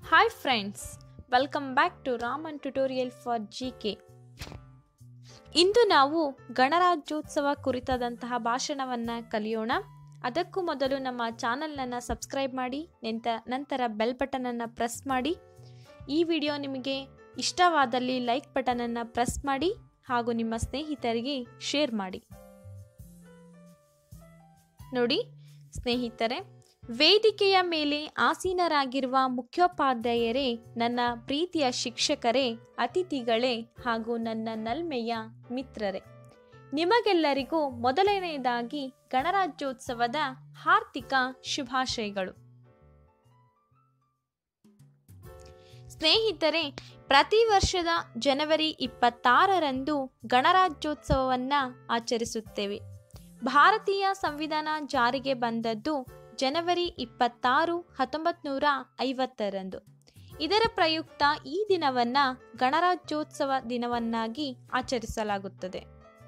hi friends welcome back to Raman tutorial for G K ಇಂದು ನಾವು ಗಣರಾಜ್ಯೋತ್ಸವ ಕುರಿತಾದಂತಹ ಭಾಷಣವನ್ನು ಕಲಿಯೋಣ ಅದಕ್ಕೂ ಮೊದಲು ನಮ್ಮ ಚಾನಲನ್ನು ಸಬ್ಸ್ಕ್ರೈಬ್ ಮಾಡಿ ನಂತ ನಂತರ ಬೆಲ್ ಬಟನನ್ನು ಪ್ರೆಸ್ ಮಾಡಿ ಈ ವಿಡಿಯೋ ನಿಮಗೆ ಇಷ್ಟವಾದಲ್ಲಿ ಲೈಕ್ ಬಟನನ್ನು ಪ್ರೆಸ್ ಮಾಡಿ ಹಾಗೂ ನಿಮ್ಮ ಸ್ನೇಹಿತರಿಗೆ ಶೇರ್ ಮಾಡಿ ನೋಡಿ ಸ್ನೇಹಿತರೆ ವೇದಿಕೆಯ ಮೇಲೆ ಆಸೀನರಾಗಿರುವ ಮುಖ್ಯೋಪಾಧ್ಯಾಯರೇ ನನ್ನ ಪ್ರೀತಿಯ ಶಿಕ್ಷಕರೇ ಅತಿಥಿಗಳೇ ಹಾಗೂ ನನ್ನ ನಲ್ಮೆಯ ಮಿತ್ರರೇ ನಿಮಗೆಲ್ಲರಿಗೂ ಮೊದಲನೆಯದಾಗಿ ಗಣರಾಜ್ಯೋತ್ಸವದ ಹಾರ್ದಿಕ ಶುಭಾಶಯಗಳು ಸ್ನೇಹಿತರೆ ಪ್ರತಿ ವರ್ಷದ ಜನವರಿ ಇಪ್ಪತ್ತಾರರಂದು ಗಣರಾಜ್ಯೋತ್ಸವವನ್ನು ಆಚರಿಸುತ್ತೇವೆ ಭಾರತೀಯ ಸಂವಿಧಾನ ಜಾರಿಗೆ ಬಂದದ್ದು ಜನವರಿ ಇಪ್ಪತ್ತಾರು ಹತ್ತೊಂಬತ್ತು ನೂರ ಐವತ್ತರಂದು ಇದರ ಪ್ರಯುಕ್ತ ಈ ದಿನವನ್ನು ಗಣರಾಜ್ಯೋತ್ಸವ ದಿನವನ್ನಾಗಿ ಆಚರಿಸಲಾಗುತ್ತದೆ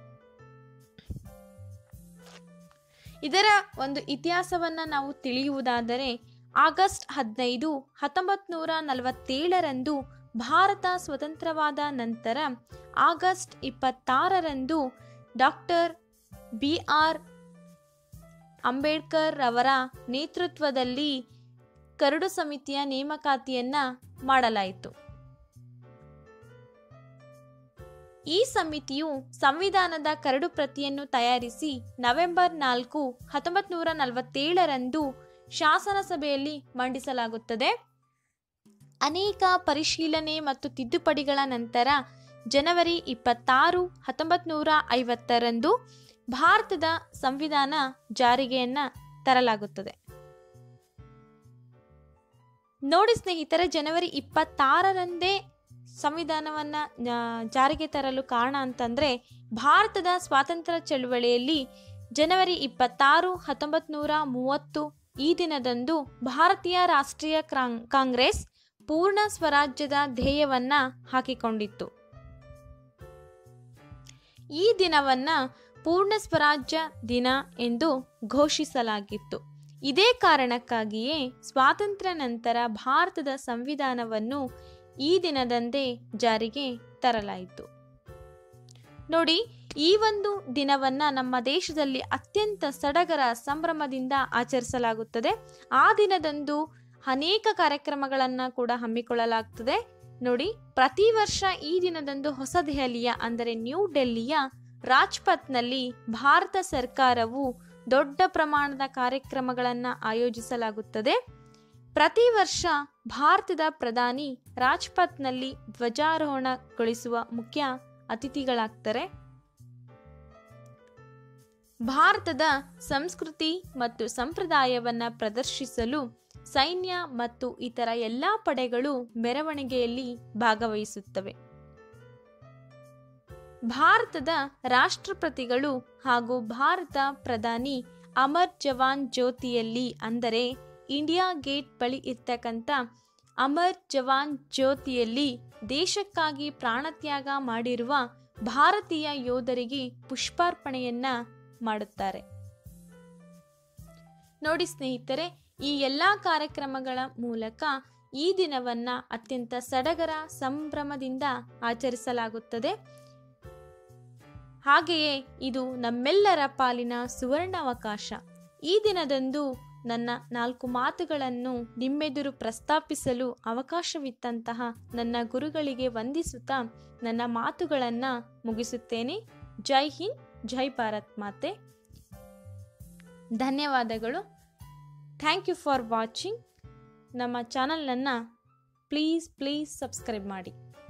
ಇದರ ಒಂದು ಇತಿಹಾಸವನ್ನು ನಾವು ತಿಳಿಯುವುದಾದರೆ ಆಗಸ್ಟ್ ಹದಿನೈದು ಹತ್ತೊಂಬತ್ತು ನೂರ ನಲವತ್ತೇಳರಂದು ಭಾರತ ಸ್ವತಂತ್ರವಾದ ನಂತರ ಆಗಸ್ಟ್ ಇಪ್ಪತ್ತಾರರಂದು ಡಾಕ್ಟರ್ ಬಿ ಆರ್ ಅಂಬೇಡ್ಕರ್ ಅವರ ನೇತೃತ್ವದಲ್ಲಿ ಕರಡು ಸಮಿತಿಯ ನೇಮಕಾತಿಯನ್ನ ಮಾಡಲಾಯಿತು ಈ ಸಮಿತಿಯು ಸಂವಿಧಾನದ ಕರಡು ಪ್ರತಿಯನ್ನು ತಯಾರಿಸಿ ನವೆಂಬರ್ ನಾಲ್ಕು ಹತ್ತೊಂಬತ್ತು ನೂರ ನಲವತ್ತೇಳರಂದು ಶಾಸನ ಸಭೆಯಲ್ಲಿ ಮಂಡಿಸಲಾಗುತ್ತದೆ ಅನೇಕ ಪರಿಶೀಲನೆ ಮತ್ತು ತಿದ್ದುಪಡಿಗಳ ನಂತರ ಜನವರಿ ಇಪ್ಪತ್ತಾರು ಹತ್ತೊಂಬತ್ತು ನೂರ ಐವತ್ತರಂದು ಭಾರತದ ಸಂವಿಧಾನ ಜಾರಿಗೆಯನ್ನ ತರಲಾಗುತ್ತದೆ ನೋಡಿ ಸ್ನೇಹಿತರೆ ಜನವರಿ ಇಪ್ಪತ್ತಾರರಂದೇ ಸಂವಿಧಾನವನ್ನ ಜಾರಿಗೆ ತರಲು ಕಾರಣ ಅಂತಂದ್ರೆ ಭಾರತದ ಸ್ವಾತಂತ್ರ್ಯ ಚಳುವಳಿಯಲ್ಲಿ ಜನವರಿ ಇಪ್ಪತ್ತಾರು ಹತ್ತೊಂಬತ್ತು ನೂರ ಮೂವತ್ತು ಈ ದಿನದಂದು ಭಾರತೀಯ ರಾಷ್ಟ್ರೀಯ ಕಾಂಗ್ರೆಸ್ ಪೂರ್ಣ ಸ್ವರಾಜ್ಯದ ಧ್ಯೇಯವನ್ನ ಹಾಕಿಕೊಂಡಿತ್ತು ಈ ದಿನವನ್ನ ಪೂರ್ಣ ಸ್ವರಾಜ್ಯ ದಿನ ಎಂದು ಘೋಷಿಸಲಾಗಿತ್ತು ಇದೇ ಕಾರಣಕ್ಕಾಗಿಯೇ ಸ್ವಾತಂತ್ರ್ಯ ನಂತರ ಭಾರತದ ಸಂವಿಧಾನವನ್ನು ಈ ದಿನದಂದೇ ಜಾರಿಗೆ ತರಲಾಯಿತು ನೋಡಿ ಈ ಒಂದು ದಿನವನ್ನ ನಮ್ಮ ದೇಶದಲ್ಲಿ ಅತ್ಯಂತ ಸಡಗರ ಸಂಭ್ರಮದಿಂದ ಆಚರಿಸಲಾಗುತ್ತದೆ ಆ ದಿನದಂದು ಅನೇಕ ಕಾರ್ಯಕ್ರಮಗಳನ್ನು ಕೂಡ ಹಮ್ಮಿಕೊಳ್ಳಲಾಗ್ತದೆ ನೋಡಿ ಪ್ರತಿ ವರ್ಷ ಈ ದಿನದಂದು ಹೊಸ ದೆಹಲಿಯ ಅಂದರೆ ನ್ಯೂ ಡೆಲ್ಲಿಯ ರಾಜ್ಪಥ್ನಲ್ಲಿ ಭಾರತ ಸರ್ಕಾರವು ದೊಡ್ಡ ಪ್ರಮಾಣದ ಕಾರ್ಯಕ್ರಮಗಳನ್ನು ಆಯೋಜಿಸಲಾಗುತ್ತದೆ ಪ್ರತಿ ವರ್ಷ ಭಾರತದ ಪ್ರಧಾನಿ ರಾಜ್ಪಥ್ನಲ್ಲಿ ಧ್ವಜಾರೋಹಣಗೊಳಿಸುವ ಮುಖ್ಯ ಅತಿಥಿಗಳಾಗ್ತಾರೆ ಭಾರತದ ಸಂಸ್ಕೃತಿ ಮತ್ತು ಸಂಪ್ರದಾಯವನ್ನು ಪ್ರದರ್ಶಿಸಲು ಸೈನ್ಯ ಮತ್ತು ಇತರ ಎಲ್ಲ ಪಡೆಗಳು ಮೆರವಣಿಗೆಯಲ್ಲಿ ಭಾಗವಹಿಸುತ್ತವೆ ಭಾರತದ ರಾಷ್ಟ್ರಪತಿಗಳು ಹಾಗೂ ಭಾರತ ಪ್ರಧಾನಿ ಅಮರ್ ಜವಾನ್ ಜ್ಯೋತಿಯಲ್ಲಿ ಅಂದರೆ ಇಂಡಿಯಾ ಗೇಟ್ ಬಳಿ ಇರ್ತಕ್ಕಂಥ ಅಮರ್ ಜವಾನ್ ಜ್ಯೋತಿಯಲ್ಲಿ ದೇಶಕ್ಕಾಗಿ ಪ್ರಾಣತ್ಯಾಗ ಮಾಡಿರುವ ಭಾರತೀಯ ಯೋಧರಿಗೆ ಪುಷ್ಪಾರ್ಪಣೆಯನ್ನ ಮಾಡುತ್ತಾರೆ ನೋಡಿ ಸ್ನೇಹಿತರೆ ಈ ಎಲ್ಲ ಕಾರ್ಯಕ್ರಮಗಳ ಮೂಲಕ ಈ ದಿನವನ್ನ ಅತ್ಯಂತ ಸಡಗರ ಸಂಭ್ರಮದಿಂದ ಆಚರಿಸಲಾಗುತ್ತದೆ ಹಾಗೆಯೇ ಇದು ನಮ್ಮೆಲ್ಲರ ಪಾಲಿನ ಸುವರ್ಣಾವಕಾಶ ಈ ದಿನದಂದು ನನ್ನ ನಾಲ್ಕು ಮಾತುಗಳನ್ನು ನಿಮ್ಮೆದುರು ಪ್ರಸ್ತಾಪಿಸಲು ಅವಕಾಶವಿತ್ತಂತಹ ನನ್ನ ಗುರುಗಳಿಗೆ ವಂದಿಸುತ್ತಾ ನನ್ನ ಮಾತುಗಳನ್ನು ಮುಗಿಸುತ್ತೇನೆ ಜೈ ಹಿಂದ್ ಜೈ ಭಾರತ್ ಮಾತೆ ಧನ್ಯವಾದಗಳು ಥ್ಯಾಂಕ್ ಯು ಫಾರ್ ವಾಚಿಂಗ್ ನಮ್ಮ ಚಾನಲನ್ನು ಪ್ಲೀಸ್ ಪ್ಲೀಸ್ ಸಬ್ಸ್ಕ್ರೈಬ್ ಮಾಡಿ